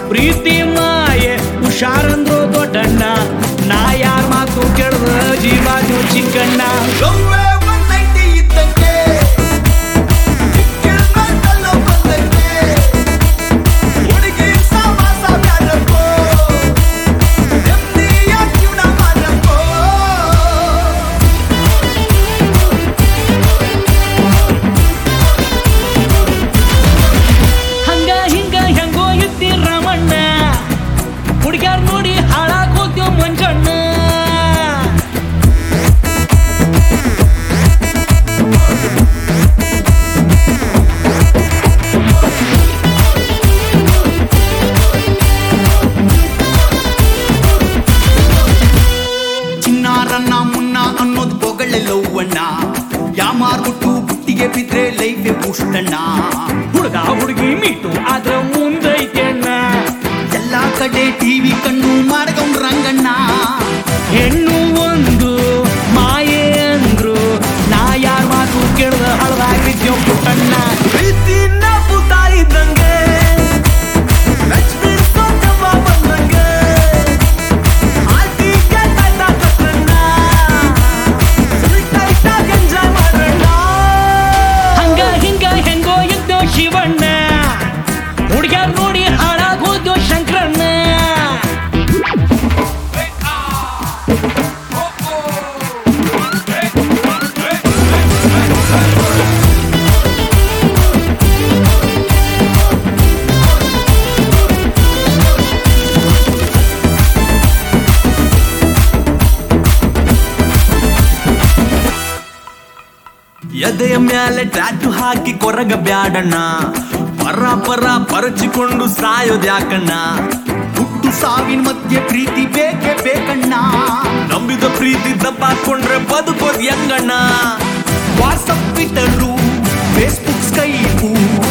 ಪ್ರೀತಿ ಮಾಯೆ ಹುಷಾರಂದ್ರು ದೊಡ್ಡಣ್ಣ ನಾ ಯಾರ ಮಾತು ಕೇಳಿದ ಜೀವಾನು ಚಿಕ್ಕಣ್ಣ ಲವ್ವೇ ಒಂದೈತಿ ಇದ್ದಂಗೆ ಚಿಕ್ಕಿಳ್ಕೊಂಡಲ್ಲೋ ಬಂದಂಗೆ ಹುಡುಗಿ ಸಮಾಸ ಬ್ಯಾಡಕ್ಕೋ ನೆಮ್ಮದಿಯ ಜೀವನ ಮಾಡಕ್ಕೋ ಹಂಗ ಹಿಂಗ ಹೆಂಗೋ ಇದ್ದಿ ರಾಮಣ್ಣ ಹುಡುಗ್ಯಾರ್ ನೋಡಿ ಹಾಳಾಗ್ ಹೋಗ್ತೀವ್ ಮಂಜಣ್ಣ ಚಿನ್ನಾರನ್ನ ಮುನ್ನ ಅನ್ನೋದು ಬೊಗಳೆಲ್ಲವಣ್ಣ ಯಾಮಾರ್ಬಿಟ್ಟು ಬುಟ್ಟಿಗೆ ಬಿದ್ರೆ ಲೈಫೇ ಪುಷ್ಟಣ್ಣ ಹುಡುಗ ಹುಡುಗಿ ಮೀಟು ಆದ್ರ ಮುಂದೈತೆಣ್ಣ ಎಲ್ಲ ಕಡೆ ಟಿವಿ ಕಣ್ಣು ಮಾಡ್ಕೊಂಡ್ ರಂಗಣ್ಣ ಹೆಣ್ಣು ಒಂದು ಮಾಯೆ ಅಂದ್ರು ನಾ ಯಾರ ಮಾತು ಕೇಳ್ದ ಹಳದಾಗಿದ್ಯೋ ಪುಟ್ಟಣ್ಣ ಪ್ರೀತಿನ ಪುಟ ಇದ್ದಂಗೆ ಲಕ್ಷ್ಮಿ ಸೋತವ್ವ ಬಂದಂಗೆ ಆಟಿಗೆ ತಾಯ್ತ ಕಟ್ಟಣ್ಣ ಸುಳಿತಾಯ್ತ ಎಂಜಾಯ್ ಮಾಡೋಣ ಹಂಗ ಹಿಂಗ ಹೆಂಗೋ ಇದ್ದೋ ಶಿವಣ್ಣ ಹುಡುಗ್ಯಾರ್ ನೋಡಿ ಹಾಳಾಗ್ ಹೋದ್ಯೋ ಶಂಕರಣ್ಣ ಎದೆಯ ಮ್ಯಾಲೆ ಟ್ಯಾಟು ಹಾಕಿ ಕೊರಗ ಬ್ಯಾಡಣ್ಣ ಪರ ಪರ ಪರಚಿಕೊಂಡು ಸಾಯೋದ್ಯಾಕಣ್ಣ ಹುಟ್ಟು ಸಾವಿನ ಮಧ್ಯೆ ಪ್ರೀತಿ ಬೇಕೇ ಬೇಕಣ್ಣ ನಂಬಿದ ಪ್ರೀತಿ ದಬ್ಬಾಕೊಂಡ್ರೆ ಬದುಕೋದ್ ಹೆಂಗಣ್ಣ ವಾಟ್ಸಪ್ ಟ್ವಿಟರು ಫೇಸ್ಬುಕ್ ಸ್ಕೈಪು